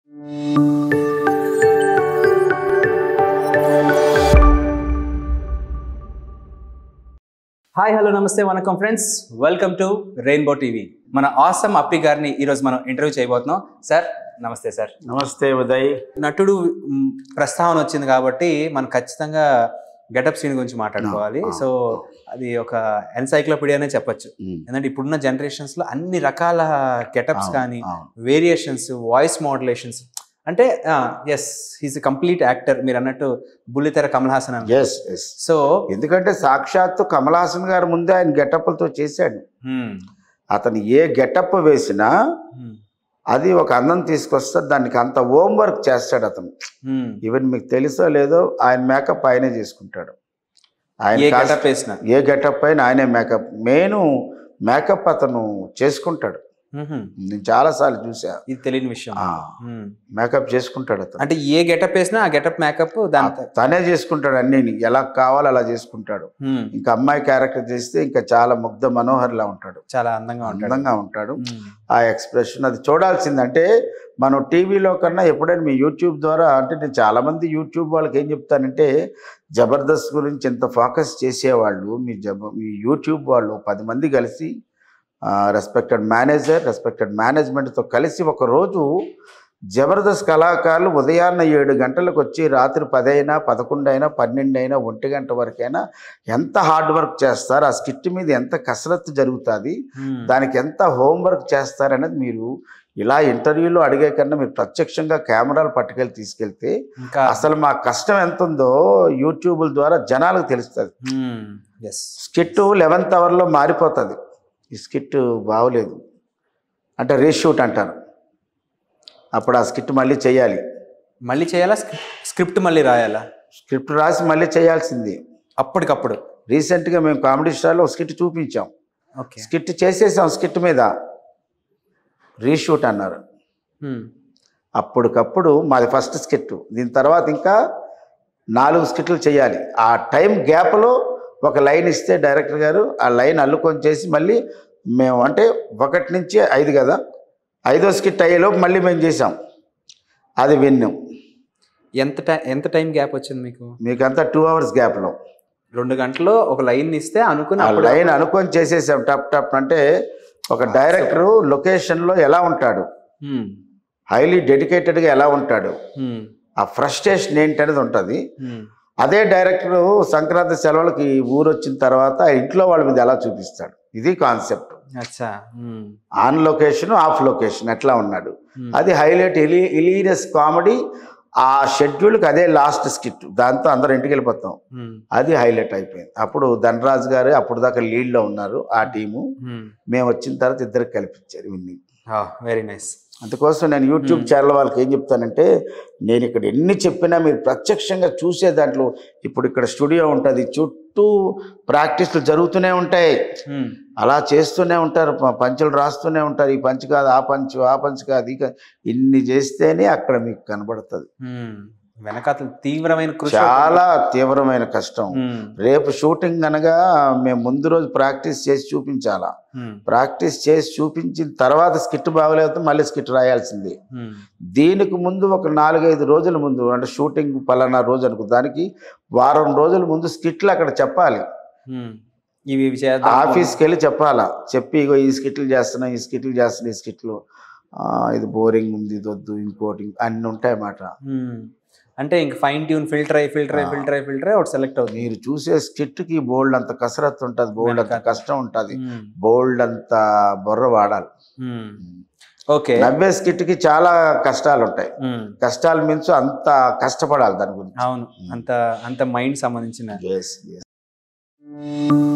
Hi hello namaste vanakkam friends welcome to Rainbow TV మన awesome Appi గారిని ఈరోజు మనం ఇంటర్వ్యూ చేయబోతున్నాం సార్ నమస్తే సార్ నమస్తే ఉదయ్ నటుడు మ్, ప్రస్తావన వచ్చింది కాబట్టి మనం ఖచ్చితంగా గెటప్ సీన్ గురించి మాట్లాడుకోవాలి ఆ, సో అది ఒక ఎన్సైక్లోపీడియానే చెప్పొచ్చు ఎందుకంటే ఇప్పుడున్న జనరేషన్స్ లో అన్ని రకాల గెటప్స్ కానీ వేరియేషన్స్ వాయిస్ మోడ్యులేషన్స్ అంటే ఎస్ హీస్ కంప్లీట్ యాక్టర్ మీరు అన్నట్టు బుల్లితెర కమల్ హాసన్ అన్న ఎస్ ఎస్ సో ఎందుకంటే సాక్షాత్తు కమల్ హాసన్ గారు ముందే ఆయన గెటప్లతో చేశాడు అతను ఏ గెటప్ వేసినా అది ఒక అందం తీసుకొస్తే దానికి అంత హోంవర్క్ చేస్తాడు అతను ఈవెన్ మీకు తెలుసో లేదో ఆయన మేకప్ ఆయనే చేసుకుంటాడు ఏ ఆయన కాస్- గెటప్ వేసిన ఏ గెటప్ అయినా ఆయనే మేకప్ మెయిన్ మేకప్ అతను చేసుకుంటాడు నేను చాలాసార్లు చూసా ఇది తెలియని విషయం ఆ, మ్మ్. మేకప్ చేసుకుంటాడు అతను అంటే ఏ గెటప్ వేసినా ఆ గెటప్ మేకప్ దాని తనే చేసుకుంటాడు అన్ని ఎలా కావాలో అలా చేసుకుంటాడు మ్మ్. ఇంకా అమ్మాయి క్యారెక్టర్ చేస్తే ఇంకా చాలా ముగ్ధ మనోహర్లా ఉంటాడు చాలా అందంగా ఉంటాడు అందంగా ఉంటాడు మ్మ్. ఆ ఎక్స్ప్రెషన్ అది చూడాల్సింది అంటే మనం టీవీలో కన్నా ఎప్పుడైనా మీ యూట్యూబ్ ద్వారా అంటే నేను చాలామంది యూట్యూబ్ వాళ్ళకి ఏం చెప్తానంటే జబర్దస్త్ గురించి ఎంత ఫోకస్ చేసేవాళ్ళు మీ జబ మీ యూట్యూబ్ వాళ్ళు పది మంది కలిసి రెస్పెక్టెడ్ మేనేజర్ రెస్పెక్టెడ్ మేనేజ్మెంట్తో కలిసి ఒక రోజు జబర్దస్త్ కళాకారులు ఉదయాన్న ఏడు గంటలకు వచ్చి రాత్రి పదైనా పదకొండు అయినా పన్నెండు అయినా ఒంటి గంట వరకైనా ఎంత హార్డ్ వర్క్ చేస్తారు ఆ స్కిట్ మీద ఎంత కసరత్తు జరుగుతుంది మ్మ్. దానికి ఎంత హోంవర్క్ చేస్తారనేది మీరు ఇలా ఇంటర్వ్యూలో అడిగే కన్నా మీరు ప్రత్యక్షంగా కెమెరాలు పట్టుకెళ్ళి తీసుకెళ్తే ఇంకా అసలు మా కష్టం ఎంత ఉందో యూట్యూబ్ ద్వారా జనాలకు తెలుస్తుంది ఎస్ స్కిట్ లెవెన్త్ అవర్లో మారిపోతుంది ఈ స్కిట్ బాగోలేదు అంటే రీషూట్ అంటారు అప్పుడు ఆ స్కిట్ మళ్ళీ చేయాలి మళ్ళీ చేయాలా స్క్రిప్ట్ మళ్ళీ రాయాలా స్క్రిప్ట్ రాసి మళ్ళీ చేయాల్సింది అప్పటికప్పుడు రీసెంట్గా మేము కామెడీ స్టార్లో ఒక స్కిట్ చూపించాం ఓకే స్కిట్ చేసేసాం స్కిట్ మీద రీషూట్ అన్నారు మ్మ్. అప్పటికప్పుడు మాది ఫస్ట్ స్కిట్ దీని తర్వాత ఇంకా నాలుగు స్కిట్లు చేయాలి ఆ టైం గ్యాప్లో ఒక లైన్ ఇస్తే డైరెక్టర్ గారు ఆ లైన్ అల్లుకొని చేసి మళ్ళీ మేము అంటే ఒకటి నుంచి ఐదు కదా ఐదో స్కిట్ అయ్యేలోపు మళ్ళీ మేము చేసాం అది విన్నాం ఎంత టైం ఎంత టైం గ్యాప్ వచ్చింది మీకు మీకంతా టూ అవర్స్ గ్యాప్లో రెండు గంటల్లో ఒక లైన్ ఇస్తే అనుకుని ఆ అప్పుడు లైన్ అనుకొని చేసేసాం టప్ టప్ అంటే ఒక డైరెక్టరు లొకేషన్లో ఎలా ఉంటాడు మ్మ్. హైలీ డెడికేటెడ్గా ఎలా ఉంటాడు మ్మ్. ఆ ఫ్రస్ట్రేషన్ ఏంటనేది ఉంటుంది మ్మ్. అదే డైరెక్టర్ సంక్రాంతి సెలవులకి ఊరు వచ్చిన తర్వాత ఆ ఇంట్లో వాళ్ళ మీద ఎలా చూపిస్తాడు ఇది కాన్సెప్ట్ అచ్చా మ్మ్. ఆన్ లొకేషన్ ఆఫ్ లొకేషన్ ఎట్లా ఉన్నాడు మ్మ్. అది హైలైట్ ఇలీ ఇలీరియస్ కామెడీ ఆ షెడ్యూల్కి అదే లాస్ట్ స్కిట్ దాంతో అందరం ఇంటికి వెళ్ళిపోతాం మ్మ్. అది హైలైట్ అయిపోయింది అప్పుడు ధనరాజ్ గారు అప్పుడు దాకా లీడ్లో ఉన్నారు ఆ టీము మ్మ్. మేము వచ్చిన తర్వాత ఇద్దరికి కల్పించారు ఇవన్నీ వెరీ నైస్ అందుకోసం నేను యూట్యూబ్ ఛానల్ వాళ్ళకి ఏం చెప్తానంటే నేను ఇక్కడ ఎన్ని చెప్పినా మీరు ప్రత్యక్షంగా చూసే దాంట్లో ఇప్పుడు ఇక్కడ స్టూడియో ఉంటుంది చుట్టూ ప్రాక్టీస్లు జరుగుతూనే ఉంటాయి అలా చేస్తూనే ఉంటారు ప- పంచులు రాస్తూనే ఉంటారు ఈ పంచ్ కాదు ఆ పంచు ఆ పంచ్ కాదు ఈ కా- ఇన్ని చేస్తేనే అక్కడ మీకు కనబడుతుంది వెనకాతల తీవ్రమైన కృషి చాలా తీవ్రమైన కష్టం మ్మ్. రేపు షూటింగ్ అనగా మేము ముందు రోజు ప్రాక్టీస్ చేసి చూపించాలా మ్మ్. ప్రాక్టీస్ చేసి చూపించిన తర్వాత స్కిట్ బాగలేదు మళ్ళీ స్కిట్ రాయాల్సిందే మ్మ్. దీనికి ముందు ఒక నాలుగైదు రోజుల ముందు అంటే షూటింగ్ పలానా రోజు అనుకో దానికి వారం రోజుల ముందు స్కిట్లు అక్కడ చెప్పాలి మ్మ్. ఇవి ఇవి చేద్దాం ఆఫీస్కి వెళ్ళి చెప్పాలా చెప్పి ఇగో ఈ స్కిట్లు చేస్తున్నా ఈ స్కిట్లు చేస్తున్నా ఈ స్కిట్లు ఆ, ఇది బోరింగ్ ఉంది ఇది వద్దు ఇంకోటి అన్ని ఉంటాయి అన్నమాట మ్మ్. అంటే ఇంక ఫైన్ ట్యూన్ ఫిల్టర్ అయ్యి ఫిల్టర్ అయ్యి ఆ. ఫిల్టర్ అయ్యి ఫిల్టర్ అయ్యి ఒకటి సెలెక్ట్ అవుతుంది మీరు చూసే స్కిట్కి బోల్డ్ అంత కసరత్తు ఉంటుంది బోల్డ్ అంత వెనకాల. కష్టం ఉంటుంది మ్మ్. బోల్డ్ అంత బుర్ర వాడాలి మ్మ్. ఓకే నవ్వే స్కిట్కి చాలా కష్టాలు ఉంటాయి మ్మ్. కష్టాలు మించు అంత కష్టపడాలి దాని గురించి అవును అంత అంత మైండ్ సంబంధించిన Yes, yes.